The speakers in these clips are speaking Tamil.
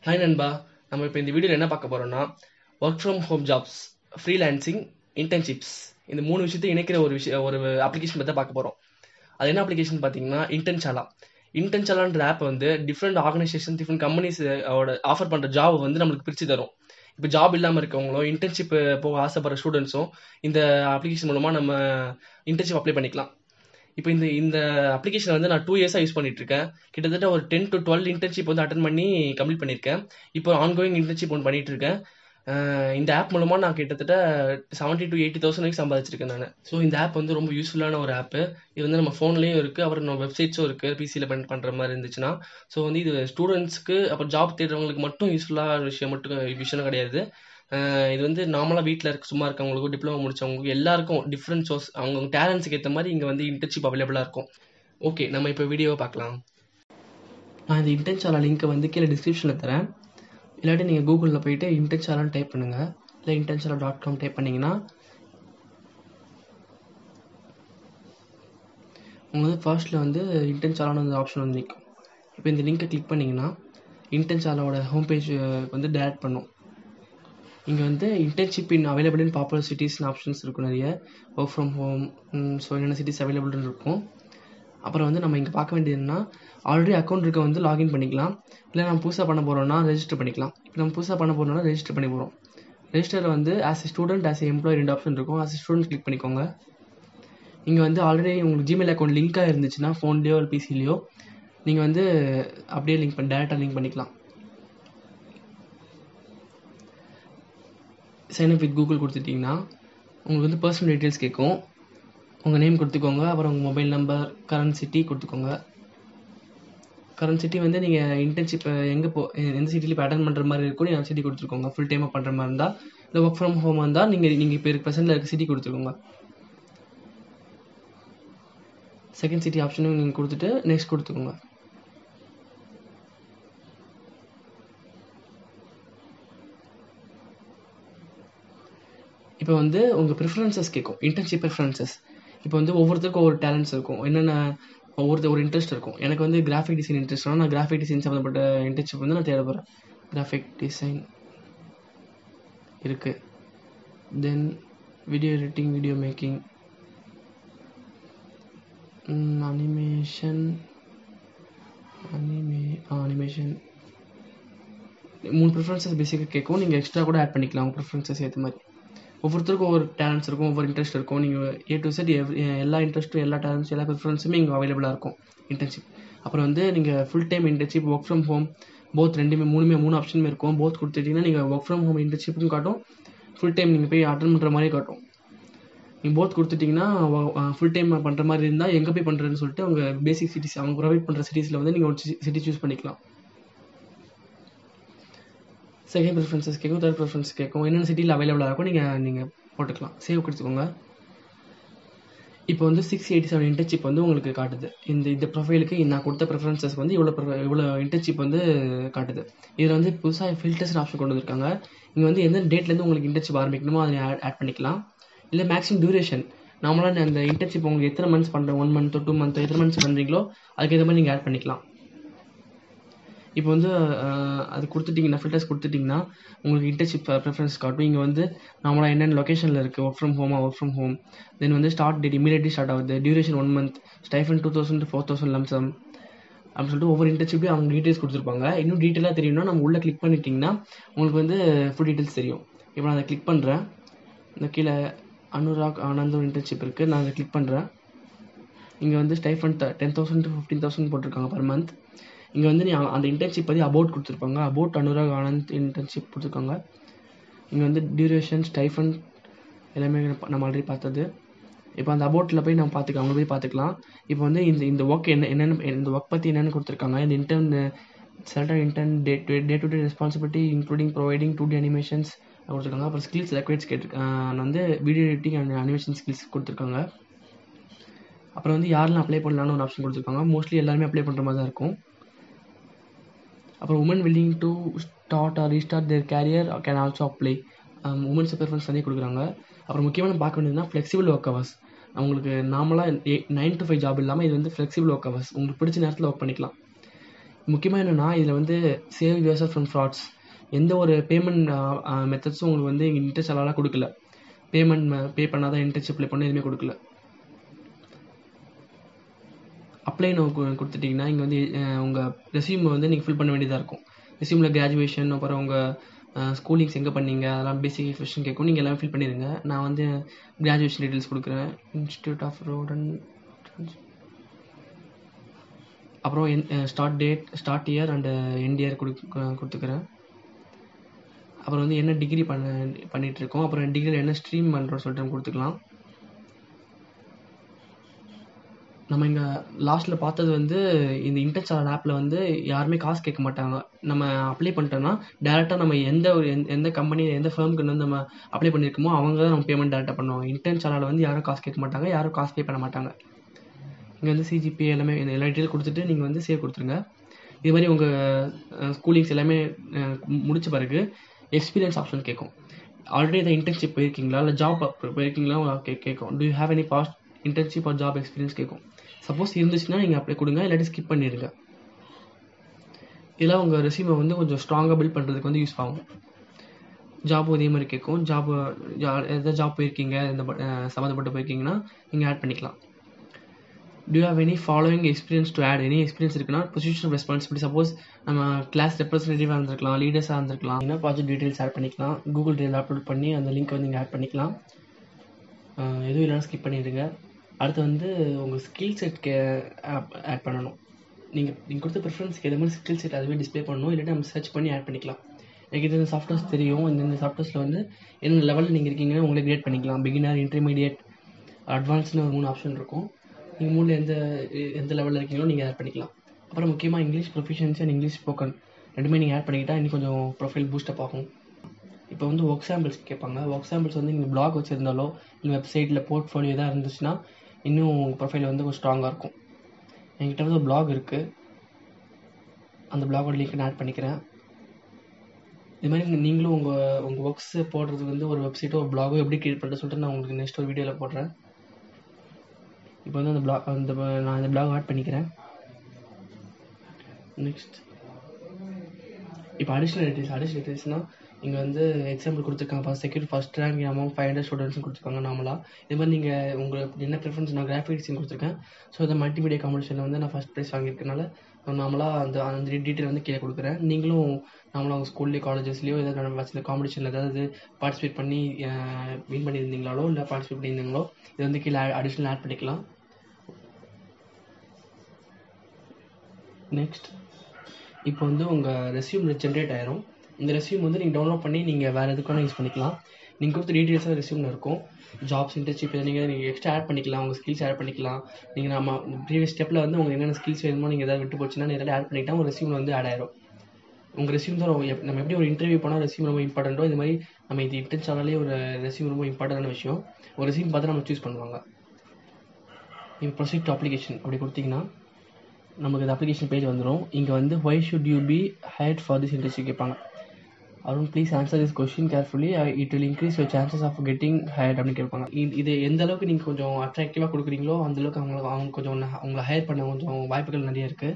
ஹாய் நண்பா நம்ம இப்போ இந்த வீடியோவில் என்ன பார்க்க போகிறோம்னா work from home jobs freelancing internships இந்த மூணு விஷயத்தை இணைக்கிற ஒரு விஷயம் ஒரு அப்ளிகேஷன் பற்றி பார்க்க போகிறோம் அது என்ன அப்ளிகேஷன் பார்த்தீங்கன்னா இன்டர்ன்சாலா இன்டர்ன்சாலான்ற ஆப் வந்து டிஃப்ரெண்ட் ஆர்கனைசேஷன் டிஃப்ரெண்ட் கம்பெனிஸ் ஓட ஆஃபர் பண்ணுற ஜாப் வந்து நம்மளுக்கு பிரித்து தரும் இப்போ ஜாப் இல்லாமல் இருக்கவங்களும் இன்டர்ன்ஷிப் போக ஆசைப்படுற ஸ்டூடெண்ட்ஸும் இந்த அப்ளிகேஷன் மூலமாக நம்ம இன்டர்ன்ஷிப் அப்ளை பண்ணிக்கலாம் இப்போ இந்த இந்த அப்ளிகேஷன் வந்து நான் டூ இயர்ஸாக யூஸ் பண்ணிட்டு இருக்கேன் கிட்டத்தட்ட ஒரு டென் டு டுவெல் இன்டர்ன்ஷிப் வந்து அட்டன் பண்ணி கம்ப்ளீட் பண்ணியிருக்கேன் இப்போ ஆன்கோயிங் இன்டர்ன்ஷிப் ஒன்று பண்ணிட்டு இருக்கேன் அஹ் இந்த ஆப் மூலமாக நான் கிட்டத்தட்ட செவன்ட்டி டு எயிட்டி தௌசண்ட் வரைக்கும் சம்பாதிச்சிருக்கேன் நான் ஸோ இந்த ஆப் வந்து ரொம்ப யூஸ்ஃபுல்லான ஒரு ஆப்பு இது வந்து நம்ம ஃபோன்லேயும் இருக்குது அப்புறம் நம்ம வெப்சைட்ஸும் இருக்குது பிசியில் பண்ண பண்ணுற மாதிரி இருந்துச்சுன்னா ஸோ வந்து இது ஸ்டூடெண்ட்ஸ்க்கு அப்புறம் ஜாப் தேடுறவங்களுக்கு மட்டும் யூஸ்ஃபுல்லான விஷயம் மட்டும் விஷயம் கிடையாது அஹ் இது வந்து நார்மலாக வீட்டில் இருக்க சும்மா இருக்கவங்களுக்கும் டிப்ளமோ முடிச்சவங்களுக்கும் எல்லாருக்கும் டிஃப்ரெண்ட் சோர்ஸ் அவங்க டேலண்ட்ஸுக்கு ஏற்ற மாதிரி இங்கே வந்து இன்டர்ன்ஷிப் அவைலபிளாக இருக்கும் ஓகே நம்ம இப்போ வீடியோவை பார்க்கலாம் நான் இந்த இன்டர்ன்ஷாலா லிங்க்கை வந்து கீழே டிஸ்கிரிப்ஷனில் தரேன் இல்லாட்டி நீங்கள் கூகுளில் போயிட்டு இன்டர்ன்ஷாலான்னு டைப் பண்ணுங்கள் இல்லை இன்டர்ன்ஷாலா டாட் காம் டைப் பண்ணிங்கன்னா உங்களுக்கு வந்து ஃபர்ஸ்ட்டில் வந்து இன்டர்ன்ஷாலான அந்த ஆப்ஷன் வந்து நிற்கும் இப்போ இந்த லிங்க்கை கிளிக் பண்ணிங்கன்னா இன்டர்ன்ஷாலாவோட ஹோம் பேஜ் வந்து டேரக்ட் பண்ணும் இங்கே வந்து internship in available in popular சிட்டிஸ்னு ஆப்ஷன்ஸ் இருக்கும் நிறைய ஒர்க் ஃப்ரம் ஹோம் ஸோ என்னென்ன சிட்டிஸ் அவைலபிள்னு இருக்கும் அப்புறம் வந்து நம்ம இங்கே பார்க்க வேண்டியது என்னன்னா ஆல்ரெடி அக்கௌண்ட் இருக்க வந்து லாகின் பண்ணிக்கலாம் இல்லை நம்ம புதுசாக பண்ண போகிறோம்னா ரெஜிஸ்டர் பண்ணிக்கலாம் இப்போ நம்ம புதுசாக பண்ண போகிறோம்னா ரெஜிஸ்டர் பண்ணி போகிறோம் ரெஜிஸ்டரில் வந்து as a student as a employee ரெண்டு ஆப்ஷன் இருக்கும் ஆஸ் எ ஸ்டூடெண்ட் கிளிக் பண்ணிக்கோங்க இங்கே வந்து ஆல்ரெடி உங்களுக்கு ஜிமெயில் அக்கௌண்ட் லிங்காக இருந்துச்சுன்னா ஃபோன்லேயோ இல்லை பிசிலேயோ நீங்கள் வந்து அப்படியே லிங்க் பண்ணி டேரெக்டாக லிங்க் பண்ணிக்கலாம் சைன்அப் வித் கூகுள் கொடுத்துட்டிங்கன்னா உங்களுக்கு வந்து பர்சனல் டீட்டெயில்ஸ் கேட்கும் உங்கள் நேம் கொடுத்துக்கோங்க அப்புறம் உங்கள் மொபைல் நம்பர் கரண்ட் சிட்டி கொடுத்துக்கோங்க கரண்ட் சிட்டி வந்து நீங்கள் இன்டர்ன்ஷிப் எங்கே போ எந்த சிட்டியில் இப்போ அட்டன் பண்ணுற மாதிரி இருக்கும் நீங்கள் சிட்டி கொடுத்துருக்கோங்க ஃபுல் டைமாக பண்ணுற மாதிரி இருந்தால் இல்லை ஒர்க் ஃப்ரம் ஹோம் இருந்தால் நீங்கள் நீங்கள் இப்போ இருக்க ப்ரெசென்ட்டில் இருக்க சிட்டி கொடுத்துருக்கோங்க செகண்ட் சிட்டி ஆப்ஷனும் நீங்கள் கொடுத்துட்டு நெக்ஸ்ட் கொடுத்துக்கோங்க இப்போ வந்து உங்கள் ப்ரிஃபரன்சஸ் கேட்கும் இன்டர்ன்ஷிப் ப்ரிஃபரன்சஸ் இப்போ வந்து ஒவ்வொருத்தருக்கும் ஒவ்வொரு டேலண்ட்ஸ் இருக்கும் என்னென்ன ஒவ்வொருத்தர் ஒரு இன்ட்ரெஸ்ட் இருக்கும் எனக்கு வந்து கிராஃபிக் டிசைன் இன்ட்ரெஸ்ட்னா நான் கிராஃபிக் டிசைன் சம்மந்தப்பட்ட இன்டர்ன்ஷிப் வந்து நான் தேட போகிறேன் கிராஃபிக் டிசைன் இருக்குது then video editing video making animation anime animation மூணு ப்ரிஃபரன்சஸ் பேசிக்காக கேட்கும் நீங்கள் எக்ஸ்ட்ரா கூட ஆட் பண்ணிக்கலாம் உங்கள் ப்ரிஃபரன்சஸ் ஏற்ற மாதிரி ஒவ்வொருத்தருக்கும் ஒவ்வொரு டேலண்ட்ஸ் இருக்கும் ஒவ்வொரு இன்ட்ரெஸ்ட் இருக்கும் நீங்கள் ஏ டு செட் எல்லா இன்ட்ரெஸ்ட்டும் எல்லா டேலண்ட்ஸும் எல்லா ப்ரிஃபரன்ஸுமே இங்கே அவைலபிளாக இருக்கும் இன்டர்ன்ஷிப் அப்புறம் வந்து நீங்கள் full time internship work from home both ரெண்டுமே மூணுமே மூணு ஆப்ஷனுமே இருக்கும் போத் கொடுத்துட்டிங்கன்னா நீங்கள் ஒர்க் ஃப்ரம் ஹோம் இன்டர்ன்ஷிப்பும் காட்டும் ஃபுல் டைம் நீங்கள் போய் அட்டன் பண்ணுற மாதிரி காட்டும் நீங்கள் போத் கொடுத்துட்டிங்கன்னா ஃபுல் டைம் பண்ணுற மாதிரி இருந்தால் எங்கே போய் பண்ணுறதுன்னு சொல்லிட்டு உங்கள் பேசிக் சிட்டிஸ் அவங்க ப்ரொவைட் பண்ணுற சிட்டிஸில் வந்து நீங்கள் ஒரு சிட்டி சூஸ் பண்ணிக்கலாம் செகண்ட் ப்ரிஃபரன்சஸ் கேட்கும் தேர்ட் ப்ரிஃபரன்ஸ் கேட்கும் என்னென்ன சிட்டியில் அவைலபிளாக இருக்கும் நீங்கள் நீங்கள் போட்டுக்கலாம் சேவ் கொடுத்துக்கோங்க இப்போ வந்து சிக்ஸ் எயிட்டி செவன் இன்டர்ன்ஷிப் வந்து உங்களுக்கு காட்டுது இந்த இந்த ப்ரொஃபைலுக்கு நான் கொடுத்த ப்ரிஃபரன்சஸ் வந்து இவ்வளோ இவ்வளோ இன்டர்ன்ஷிப் வந்து காட்டுது இதில் வந்து புதுசாக ஃபில்டர்ஸ் ஆப்ஷன் கொண்டு வந்திருக்காங்க இங்கே வந்து எந்த டேட்லேருந்து உங்களுக்கு இன்டர்ன்ஷிப் ஆரம்பிக்கணுமோ அதை ஆட் ஆட் பண்ணிக்கலாம் இல்லை மேக்ஸிமம் டியூரேஷன் நார்மலாக அந்த இன்டர்ன்ஷிப் உங்களுக்கு எத்தனை மந்த்ஸ் பண்ணுறேன் ஒன் மந்த்தோ டூ மந்த்தோ எத்தனை மந்த்ஸ் பண்ணுறீங்களோ அதுக்கேற்ற மாதிரி நீங்கள் ஆட் பண்ணிக்கலாம் இப்போ வந்து அது கொடுத்துட்டிங்கன்னா ஃபில்டர்ஸ் கொடுத்துட்டிங்கன்னா உங்களுக்கு இன்டர்ன்ஷிப் ப்ரிஃபரன்ஸ் காட்டும் இங்கே வந்து நார்மலாக என்னென்ன லொக்கேஷனில் இருக்குது ஒர்க் ஃப்ரம் ஹோமா ஒர்க் ஃப்ரம் ஹோம் தென் வந்து ஸ்டார்ட் டேட் இமீடியட்லி ஸ்டார்ட் ஆகுது duration one month stipend two thousand four thousand lump sum அப்படின்னு சொல்லிட்டு ஒவ்வொரு இன்டர்ன்ஷிப்லையும் அவங்க டீட்டெயில்ஸ் கொடுத்துருப்பாங்க இன்னும் டீட்டெயிலாக தெரியும்னா நம்ம உள்ளே கிளிக் பண்ணிட்டிங்கன்னா உங்களுக்கு வந்து ஃபுல் டீட்டெயில்ஸ் தெரியும் இப்போ நான் அதை கிளிக் பண்ணுறேன் இந்த கீழே அனுராக் ஆனந்த் ஒரு இன்டர்ன்ஷிப் இருக்குது நான் அதை கிளிக் பண்ணுறேன் இங்கே வந்து stipend ten thousand to fifteen thousand போட்டிருக்காங்க பர் மந்த் இங்கே வந்து நீ அந்த இன்டர்ன்ஷிப் பற்றி அபவுட் கொடுத்துருப்பாங்க அபவுட் அனுராக் ஆனந்த் இன்டர்ன்ஷிப் கொடுத்துருக்காங்க இங்கே வந்து டியூரேஷன் ஸ்டைஃபன் எல்லாமே நம்ம ஆல்ரெடி பார்த்தது இப்போ அந்த அபவுட்டில் போய் நம்ம பார்த்துக்கலாம் அவங்க போய் பார்த்துக்கலாம் இப்போ வந்து இந்த இந்த ஒர்க் என்ன என்னென்ன இந்த ஒர்க் பற்றி என்னென்னு கொடுத்துருக்காங்க இந்த intern selected intern day day to day responsibility including providing two D animations கொடுத்துருக்காங்க அப்புறம் ஸ்கில்ஸ் ரெக்வயர்ஸ் கேட்டிருக்காங்க வந்து video editing and animation skills கொடுத்துருக்காங்க அப்புறம் வந்து யாரெல்லாம் அப்ளை பண்ணலான்னு ஒரு ஆப்ஷன் கொடுத்துருக்காங்க மோஸ்ட்லி எல்லாருமே அப்ளை பண்ணுற மாதிரி தான் இருக்கும் அப்புறம் women willing to start or restart their career can also apply women's preference தனியாக கொடுக்குறாங்க அப்புறம் முக்கியமான பார்க்க வேண்டியதுனா ஃப்ளெக்சிபிள் ஒர்க் ஹவர்ஸ் உங்களுக்கு நார்மலாக நைன் டு ஃபைவ் ஜாப் இல்லாமல் இது வந்து ஃப்ளெக்சிபிள் ஒர்க் ஹவர்ஸ் உங்களுக்கு பிடிச்ச நேரத்தில் ஒர்க் பண்ணிக்கலாம் முக்கியமாக என்னென்னா இதில் வந்து சேவ் யூசர் ஃப்ரம் ஃப்ராட்ஸ் எந்த ஒரு பேமெண்ட் மெத்தட்ஸும் உங்களுக்கு வந்து இன்ட்ரெஸ்ட் அலாலாம் கொடுக்கல பேமெண்ட் பே பண்ணாதான் இன்ட்ரெஸ்ட் அப்ளை பண்ண எதுவுமே கொடுக்கல அப்ளை நோ கொடுத்துட்டிங்கன்னா இங்கே வந்து உங்கள் ரெசியூம் வந்து நீங்கள் ஃபில் பண்ண வேண்டியதாக இருக்கும் ரெசியூமில் கிராஜுவேஷன் அப்புறம் உங்கள் ஸ்கூலிங்ஸ் எங்கே பண்ணீங்க அதெல்லாம் பேசிக் கொஷின் கேட்கும் நீங்கள் எல்லாமே ஃபில் பண்ணிடுங்க நான் வந்து கிராஜுவேஷன் டீட்டெயில்ஸ் கொடுக்குறேன் இன்ஸ்டியூட் ஆஃப் ரோட் அண்ட் அப்புறம் start date start year and end year கொடு கொடுத்துக்கிறேன் அப்புறம் வந்து என்ன டிகிரி பண்ண பண்ணிகிட்டு இருக்கோம் அப்புறம் டிகிரியில் என்ன ஸ்ட்ரீம் பண்ணுறோம் சொல்லிட்டு நம்ம கொடுத்துக்கலாம் நம்ம இங்கே லாஸ்ட்டில் பார்த்தது வந்து இந்த இன்டர்சால் ஆப்பில் வந்து யாருமே காசு கேட்க மாட்டாங்க நம்ம அப்ளை பண்ணிட்டோம்னா டேரெக்டாக நம்ம எந்த ஒரு எந்த எந்த கம்பெனி எந்த ஃபேர்முக்கு வந்து நம்ம அப்ளை பண்ணியிருக்கோமோ அவங்க தான் நம்ம பேமெண்ட் டேரெக்டாக பண்ணுவாங்க இன்டர்ன் வந்து யாரும் காசு கேட்க மாட்டாங்க யாரும் காசு பே பண்ண மாட்டாங்க இங்கே வந்து சிஜிபி எல்லாமே எல்லா டீட்டெயில் கொடுத்துட்டு நீங்கள் வந்து சேவ் கொடுத்துருங்க இது மாதிரி உங்கள் ஸ்கூலிங்ஸ் எல்லாமே முடிச்ச பிறகு எக்ஸ்பீரியன்ஸ் ஆப்ஷன் கேட்கும் ஆல்ரெடி இந்த இன்டர்ன்ஷிப் போயிருக்கீங்களா இல்லை ஜாப் போயிருக்கீங்களா கே கேட்கும் do you have any past internship or job experience கேட்கும் சப்போஸ் இருந்துச்சுன்னா நீங்கள் அப்ளை கொடுங்க இல்லாட்டி ஸ்கிப் பண்ணிடுங்க இதெல்லாம் உங்கள் ரெசியூமை வந்து கொஞ்சம் ஸ்ட்ராங்காக பில்ட் பண்ணுறதுக்கு வந்து யூஸ் ஆகும் ஜாப் இதே மாதிரி கேட்கும் ஜாப் எதாவது ஜாப் போயிருக்கீங்க இந்த சம்மந்தப்பட்டு போயிருக்கீங்கன்னா நீங்கள் ஆட் பண்ணிக்கலாம் do you have any following experience to add any experience இருக்குன்னா பொசிஷன் ரெஸ்பான்சிபிலிட்டி சப்போஸ் நம்ம கிளாஸ் ரெப்ரஸன்டேட்டிவாக இருந்திருக்கலாம் லீடர்ஸாக இருந்திருக்கலாம் என்ன ப்ராஜெக்ட் டீட்டெயில்ஸ் ஆட் பண்ணிக்கலாம் கூகுள் ட்ரைவில் அப்லோட் பண்ணி அந்த லிங்க் வந்து நீங்கள் ஆட் பண்ணிக்கலாம் எதுவும் இல்லைனா ஸ்கிப் பண்ணிடுங்க அடுத்து வந்து உங்கள் ஸ்கில் செட்க்கு ஆட் பண்ணணும் நீங்கள் நீங்கள் கொடுத்த ப்ரிஃபரன்ஸ்க்கு எது மாதிரி ஸ்கில் செட் அதுவே டிஸ்பிளே பண்ணணும் இல்லாட்டி நம்ம சர்ச் பண்ணி ஆட் பண்ணிக்கலாம் எனக்கு இது இந்த சாஃப்ட்வேர்ஸ் தெரியும் இந்த சாஃப்ட்வேர்ஸில் வந்து என்ன லெவலில் நீங்கள் இருக்கீங்கன்னு உங்களை கிரியேட் பண்ணிக்கலாம் பிகினர் இன்டர்மீடியட் அட்வான்ஸ்னு ஒரு மூணு ஆப்ஷன் இருக்கும் நீங்கள் மூணில் எந்த எந்த லெவலில் இருக்கீங்களோ நீங்கள் ஆட் பண்ணிக்கலாம் அப்புறம் முக்கியமாக English proficiency and English spoken ரெண்டுமே நீங்கள் ஆட் பண்ணிக்கிட்டால் இன்னும் கொஞ்சம் ப்ரொஃபைல் பூஸ்டப் ஆகும் இப்போ வந்து ஒர்க் சாம்பிள்ஸ் கேட்பாங்க ஒர்க் சாம்பிள்ஸ் வந்து நீங்கள் பிளாக் வச்சுருந்தாலோ இல்லை வெப்சைட்டில் போர்ட்ஃபோலியோ எதாவது இருந்துச்சுன்னா இன்னும் உங்கள் ப்ரொஃபைல் வந்து கொஞ்சம் ஸ்ட்ராங்காக இருக்கும் என்கிட்ட வந்து ஒரு பிளாக் இருக்குது அந்த பிளாகோட லிங்க் நான் ஆட் பண்ணிக்கிறேன் இது மாதிரி நீங்களும் உங்கள் உங்கள் ஒர்க்ஸ் போடுறது வந்து ஒரு வெப்சைட்டோ ஒரு பிளாகோ எப்படி கிரியேட் பண்ணுறது சொல்லிட்டு நான் உங்களுக்கு நெக்ஸ்ட் ஒரு வீடியோவில் போடுறேன் இப்போ வந்து அந்த பிளாக் அந்த நான் இந்த பிளாக் ஆட் பண்ணிக்கிறேன் நெக்ஸ்ட் இப்போ அடிஷ்னல் டீட்டெயில்ஸ் அடிஷ்னல் டீட்டெயில்ஸ்னால் இங்கே வந்து எக்ஸாம்பிள் கொடுத்துருக்காங்க first second first rank amount five hundred students கொடுத்துருக்காங்க நார்மலாக இது மாதிரி நீங்கள் உங்களுக்கு என்ன ப்ரிஃபரன்ஸ் நான் கிராஃபிக் டிசைன் கொடுத்துருக்கேன் ஸோ இந்த மல்டிமீடியா காம்படிஷனில் வந்து நான் ஃபஸ்ட் ப்ரைஸ் வாங்கியிருக்கனால நார்மலாக அந்த அந்த டீட்டெயில் வந்து கீழே கொடுக்குறேன் நீங்களும் நார்மலாக உங்கள் ஸ்கூல்லேயோ காலேஜஸ்லேயோ ஏதாவது வச்சு காம்படிஷனில் ஏதாவது பார்ட்டிசிபேட் பண்ணி வின் பண்ணியிருந்தீங்களோ இல்லை பார்ட்டிசிபேட் பண்ணியிருந்தீங்களோ இது வந்து கீழே அடிஷ்னல் ஆட் பண்ணிக்கலாம் நெக்ஸ்ட் இப்போ வந்து உங்கள் ரெஸ்யூம் ஜென்ரேட் ஆயிரும் இந்த ரெஸ்யூம் வந்து நீங்கள் டவுன்லோட் பண்ணி நீங்கள் வேறு எதுக்கு வேணால் யூஸ் பண்ணிக்கலாம் நீங்கள் கொடுத்த டீட்டெயில்ஸாக ரெஸ்யூமில் இருக்கும் ஜாப்ஸ் இன்டர்ன்ஷிப் நீங்கள் நீங்கள் எக்ஸ்ட்ரா ஆட் பண்ணிக்கலாம் உங்கள் ஸ்கில்ஸ் ஆட் பண்ணிக்கலாம் நீங்கள் நம்ம ப்ரீவியஸ் ஸ்டெப்பில் வந்து உங்களுக்கு என்னென்ன ஸ்கில்ஸ் வேணுமோ நீங்கள் எதாவது விட்டு போச்சுன்னா நேரில் ஆட் பண்ணிக்கிட்டா உங்கள் ரெஸ்யூமில் வந்து ஆட் ஆயிரும் உங்கள் ரெஸ்யூம் தான் நம்ம எப்படி ஒரு இன்டர்வியூ போனால் ரெஸ்யூம் ரொம்ப இம்பார்ட்டண்ட்டோ இது மாதிரி நம்ம இது இன்டர்ன்ஷாலே ஒரு ரெஸ்யூம் ரொம்ப இம்பார்ட்டண்டான விஷயம் ஒரு ரெஸ்யூம் பார்த்து நம்ம சூஸ் பண்ணுவாங்க இப்போ ப்ரொசீட் அப்ளிகேஷன் அப்படி கொடுத்தீங்கன்னா நமக்கு இந்த அப்ளிகேஷன் பேஜ் வந்துடும் இங்கே வந்து why should you be hired for this industry கேட்பாங்க Arun please answer this question carefully it will increase your chances of getting hire அப்படின்னு கேட்பாங்க இது எந்த அளவுக்கு நீங்கள் கொஞ்சம் அட்ராக்டிவாக கொடுக்குறீங்களோ அந்த அளவுக்கு அவங்களுக்கு அவங்க கொஞ்சம் உங்களை ஹையர் பண்ண கொஞ்சம் வாய்ப்புகள் நிறைய இருக்குது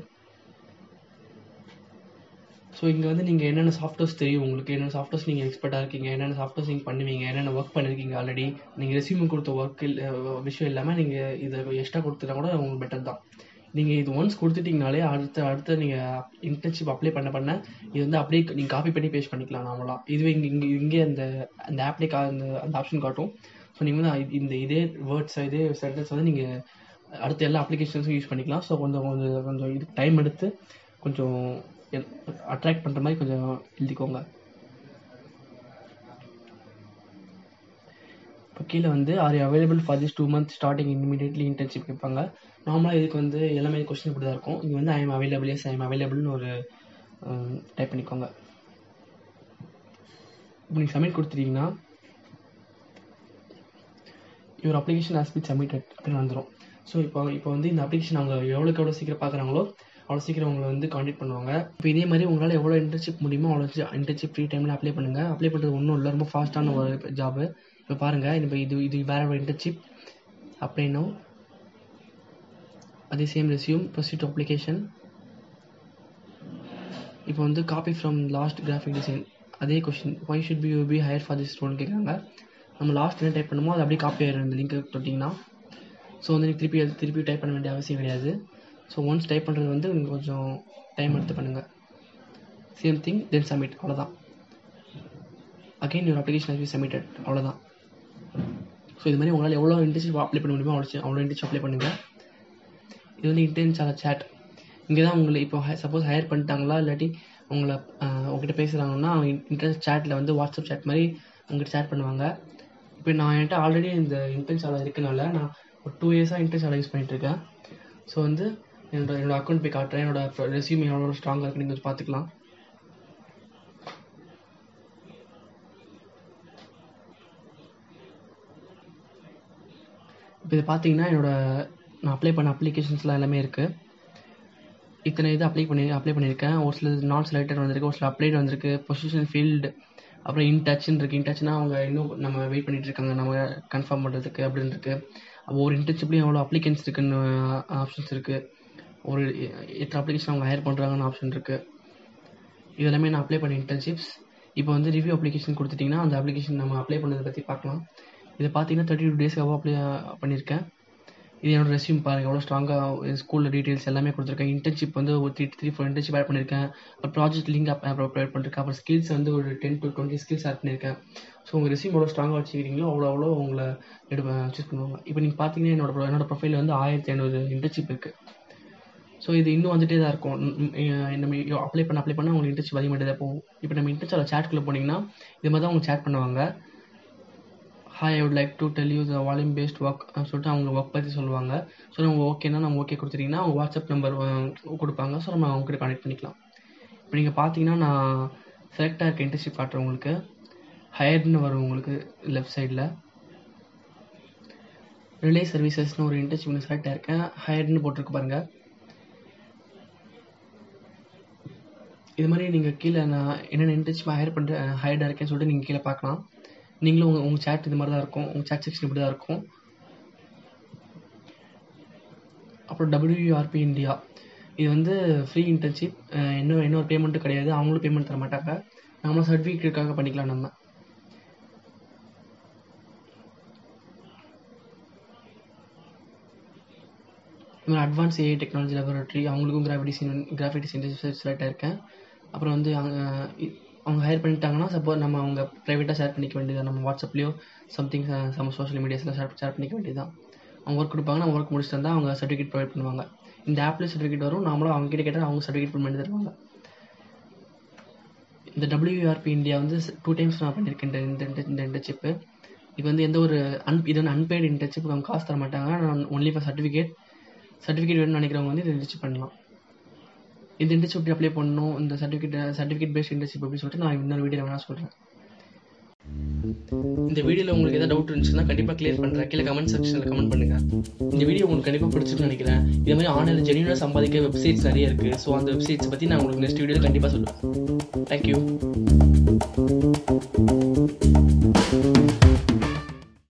ஸோ இங்கே வந்து நீங்கள் என்னென்ன சாஃப்ட்வேர்ஸ் தெரியும் உங்களுக்கு என்னென்ன சாஃப்ட்வேர்ஸ் நீங்கள் எக்ஸ்பர்ட்டாக இருக்கீங்க என்னென்ன சாஃப்ட்வேர்ஸ் நீங்கள் பண்ணுவீங்க என்னென்ன ஒர்க் பண்ணியிருக்கீங்க ஆல்ரெடி நீங்கள் ரெசியூம் கொடுத்த ஒர்க் விஷயம் இல்லாமல் நீங்கள் இதை எக்ஸ்ட்ரா கொடுத்துட்டா கூட உங்களுக்கு பெட்டர் தான் நீங்கள் இது ஒன்ஸ் கொடுத்துட்டிங்கனாலே அடுத்து அடுத்து நீங்கள் இன்டர்ன்ஷிப் அப்ளை பண்ண பண்ண இது வந்து அப்படியே நீங்கள் காப்பி பண்ணி பேஸ்ட் பண்ணிக்கலாம் நாமலாம் இதுவே இங்கே இங்கே இங்கே அந்த அந்த ஆப்லேயே கா அந்த அந்த ஆப்ஷன் காட்டும் ஸோ நீங்கள் வந்து இந்த இதே வேர்ட்ஸ் இதே சென்டென்ஸ் வந்து நீங்கள் அடுத்த எல்லா அப்ளிகேஷன்ஸும் யூஸ் பண்ணிக்கலாம் ஸோ கொஞ்சம் கொஞ்சம் கொஞ்சம் இது டைம் எடுத்து கொஞ்சம் அட்ராக்ட் பண்ணுற மாதிரி கொஞ்சம் எழுதிக்கோங்க இப்போ கீழே வந்து are available for this two month starting immediately internship கேட்பாங்க நார்மலாக இதுக்கு வந்து எல்லாமே கொஸ்டின் இப்படி தான் இருக்கும் இங்கே வந்து I am available yes I am அவைலபிள்னு ஒரு டைப் பண்ணிக்கோங்க இப்போ நீங்கள் சப்மிட் கொடுத்துட்டீங்கன்னா your application has been submitted அப்படின்னு வந்துடும் ஸோ இப்போ இப்போ வந்து இந்த அப்ளிகேஷன் அவங்க எவ்வளோக்கு எவ்வளோ சீக்கிரம் பார்க்குறாங்களோ அவ்வளோ சீக்கிரம் உங்களை வந்து காண்டாக்ட் பண்ணுவாங்க இப்போ இதே மாதிரி உங்களால் எவ்வளோ இன்டர்ன்ஷிப் முடியுமோ அவ்வளோ இன்டர்ன்ஷிப் ஃப்ரீ டைமில் அப்ளை பண்ணுங்கள் அப்ளை பண்ணுறது ஒன்றும் இல்லை ரொம்ப ஃபாஸ்ட்டான ஒரு ஜாபு இப்போ பாருங்கள் இப்போ இது இது வேறு ஒரு இன்டர்ன்ஷிப் அப்ளைனோ அதே சேம் ரெசியூம் ப்ரொசீட் அப்ளிகேஷன் இப்போ வந்து copy from last graphic design அதே question why should be you be hire for this ரோல்னு கேட்குறாங்க நம்ம லாஸ்ட் என்ன டைப் பண்ணுமோ அது அப்படியே காப்பி ஆயிடும் இந்த லிங்க் தொட்டிங்கன்னா ஸோ வந்து நீங்கள் திருப்பி அது திருப்பி டைப் பண்ண வேண்டிய அவசியம் கிடையாது ஸோ ஒன்ஸ் டைப் பண்ணுறது வந்து நீங்கள் கொஞ்சம் டைம் எடுத்து பண்ணுங்கள் சேம் திங் தென் சப்மிட் அவ்வளோதான் again your application has been submitted அவ்வளோதான் ஸோ இது மாதிரி உங்களால் எவ்வளோ இன்டர்ன்ஷிப் அப்ளை பண்ண முடியுமோ அவ்வளோ அவ்வளோ இன்டர்ன்ஷிப் அப்ளை பண்ணுங்கள் இது வந்து இன்டர்ன்ஸ் சேட் இங்கே தான் உங்களை இப்போ சப்போஸ் ஹையர் பண்ணிட்டாங்களா இல்லாட்டி உங்களை ஆஹ், உங்ககிட்ட பேசுகிறாங்கன்னா அவங்க இன்டர்ன்ஸ் சேட்டில் வந்து வாட்ஸ்அப் சேட் மாதிரி உங்ககிட்ட சேட் பண்ணுவாங்க இப்போ நான் என்கிட்ட ஆல்ரெடி இந்த இன்டர்ன்ஸ் ஆலை இருக்கனால நான் ஒரு டூ இயர்ஸாக இன்டர்ன்ஸ் ஆலை யூஸ் பண்ணிட்டு இருக்கேன் ஸோ வந்து என்னோட என்னோட அக்கௌண்ட் போய் காட்டுறேன் என்னோட ரெசியூம் எவ்வளோ ஸ்ட்ராங்காக இருக்குன்னு கொஞ்சம் பார்த்துக்கலாம் இப்போ இது பார்த்தீங்கன்னா என்னோட நான் அப்ளை பண்ண அப்ளிகேஷன்ஸ்லாம் எல்லாமே இருக்குது இத்தனை இது அப்ளை பண்ணி அப்ளை பண்ணியிருக்கேன் ஒரு சில நான் செலக்டட் வந்திருக்கு ஒரு சில அப்ளைட் வந்திருக்கு பொசிஷன் ஃபீல்டு அப்புறம் இன் டச்னு இருக்குது இன் டச்னா அவங்க இன்னும் நம்ம வெயிட் பண்ணிட்டு இருக்காங்க நம்ம கன்ஃபார்ம் பண்ணுறதுக்கு அப்படின்னு இருக்குது அப்போ ஒரு இன்டர்ன்ஷிப்லேயும் எவ்வளோ அப்ளிகன்ஸ் இருக்குன்னு ஆப்ஷன்ஸ் இருக்குது ஒரு எத்தனை அப்ளிகேஷன் அவங்க ஹையர் பண்ணுறாங்கன்னு ஆப்ஷன் இருக்குது இது எல்லாமே நான் அப்ளை பண்ண இன்டர்ன்ஷிப்ஸ் இப்போ வந்து ரிவ்யூ அப்ளிகேஷன் கொடுத்துட்டிங்கன்னா அந்த அப்ளிகேஷன் நம்ம அப்ளை பண்ணதை பற்றி பார்க்கலாம் இது பார்த்தீங்கன்னா தேர்ட்டி டூ டேஸ்க்கு அப்ளை பண்ணியிருக்கேன் இது என்னோட ரெஸ்யூம் பாருங்கள் எவ்வளோ ஸ்ட்ராங்காக ஸ்கூலில் டீட்டெயில்ஸ் எல்லாமே கொடுத்துருக்கேன் இன்டர்ன்ஷிப் வந்து ஒரு three three four internship add பண்ணியிருக்கேன் அப்புறம் ப்ராஜெக்ட் லிங்க் ப்ரொவைட் பண்ணிருக்கேன் அப்புறம் ஸ்கில்ஸ் வந்து ஒரு ten to twenty skills add பண்ணியிருக்கேன் ஸோ உங்கள் ரெஸ்யூம் எவ்வளோ ஸ்ட்ராங்காக வச்சுக்கிறீங்களோ அவ்வளோ அவ்வளோ உங்களை எடு சூஸ் பண்ணுவாங்க இப்போ நீங்கள் பார்த்தீங்கன்னா என்னோட pro- என்னோட ப்ரொஃபைல் வந்து ஆயிரத்தி ஐநூறு இன்டர்ன்ஷிப் இருக்குது ஸோ இது இன்னும் வந்துட்டே தான் இருக்கும் ம், ம், அஹ் நம்ம அப்ளை பண்ண அப்ளை பண்ண உங்களுக்கு இன்டர்ன்ஷிப் அதிகமாகிட்டே தான் போகும் இப்போ நம்ம இன்டர்ன்ஷிப் சேட்குள்ளே போனீங்கன்னா இது மாதிரி தான் அவங்க சேட் பண்ணுவாங்க hi I would like to tell you the volume based work சொல்லிட்டு அவங்க ஒர்க் பற்றி சொல்லுவாங்க ஸோ நம்ம ஓகேனா நம்ம ஓகே கொடுத்துட்டிங்கன்னா அவங்க வாட்ஸ்அப் நம்பர் கொடுப்பாங்க ஸோ நம்ம அவங்க கிட்ட கனெக்ட் பண்ணிக்கலாம் இப்போ நீங்கள் பார்த்தீங்கன்னா நான் செலக்ட் ஆகிருக்க இன்டர்ன்ஷிப் காட்டுறேன் உங்களுக்கு ஹையர்னு வரும் உங்களுக்கு லெஃப்ட் சைடில் ரிலே சர்வீசஸ்னு ஒரு இன்டர்ன்ஷிப் செலக்ட் ஆயிருக்கேன் ஹையர்னு போட்டிருக்கு பாருங்க இது மாதிரி நீங்கள் கீழே நான் என்னென்ன இன்டர்ன்ஷிப் ஹையர் பண்ணுறேன் ஹையர்டாக இருக்கேன்னு சொல்லிட்டு நீங்கள் கீழே பார்க்கலாம் நீங்களும் உங்கள் உங்கள் சேட் இது மாதிரி தான் இருக்கும் உங்கள் சேட் செக்ஷன் இப்படி தான் இருக்கும் அப்புறம் WURP இந்தியா இது வந்து ஃப்ரீ இன்டர்ன்ஷிப் இன்னும் இன்னொரு பேமெண்ட்டும் கிடையாது அவங்களும் பேமெண்ட் தர மாட்டாங்க நாமளும் சர்டிஃபிகேட்டுக்காக பண்ணிக்கலாம் நம்ம இன்னொரு அட்வான்ஸ் ஏஐ டெக்னாலஜி லெபரட்டரி அவங்களுக்கும் graphic design graphic design select ஆயிருக்கேன் அப்புறம் வந்து அவங்க இ- அவங்க ஹையர் பண்ணிட்டாங்கன்னா சப்போஸ் நம்ம அவங்க ப்ரைவேட்டாக ஷேர் பண்ணிக்க வேண்டியது நம்ம வாட்ஸ்அப்லேயோ சம்திங் சம் சோஷியல் மீடியாஸில் ஷேர் ஷேர் பண்ணிக்க வேண்டியதுதான் அவங்க ஒர்க் கொடுப்பாங்க நம்ம ஒர்க் முடிச்சுட்டு வந்தால் அவங்க சர்டிஃபிகேட் ப்ரொவைட் பண்ணுவாங்க இந்த ஆப்லேயும் சர்டிஃபிகேட் வரும் நாமளும் அவங்க கிட்ட கேட்டால் அவங்க சர்டிஃபிகேட் பண்ணி தருவாங்க இந்த WRP இந்தியா வந்து டூ டைம்ஸ் நான் பண்ணியிருக்கேன் இந்த இந்த இந்த- இந்த இன்டர்ன்ஷிப்பு இது வந்து எந்த ஒரு அன் இது வந்து அன்பெய்டு இன்டர்ன்ஷிப் அவங்க காசு தர மாட்டாங்க நான் ஒன்லி ஃபார் சர்டிஃபிகேட் சர்டிஃபிகேட் வேணும்னு நினைக்கிறவங்க வந்து இந்த இன்டர்ன்ஷிப் பண்ணலாம் இந்த இன்டர்ன்ஷிப் எப்படி அப்ளை பண்ணணும் இந்த சர்டிஃபிகேட் சர்டிஃபிகேட் பேஸ்ட் இன்டர்ன்ஷிப் எப்படி சொல்லிட்டு நான் இன்னொரு வீடியோ வேணா சொல்கிறேன் இந்த வீடியோவில் உங்களுக்கு ஏதாவது டவுட் இருந்துச்சுன்னா கண்டிப்பாக கிளியர் பண்ணுறேன் கீழே கமெண்ட் செக்ஷனில் கமெண்ட் பண்ணுங்க இந்த வீடியோ உங்களுக்கு கண்டிப்பாக பிடிச்சிருக்குன்னு நினைக்கிறேன் இதே மாதிரி ஆன்லைனில் ஜெனியூனாக சம்பாதிக்க வெப்சைட்ஸ் நிறைய இருக்குது ஸோ அந்த வெப்சைட்ஸ் பற்றி நான் உங்களுக்கு நெக்ஸ்ட் வீடியோவில் கண்டிப்பாக சொல்லுவேன் தேங்க்யூ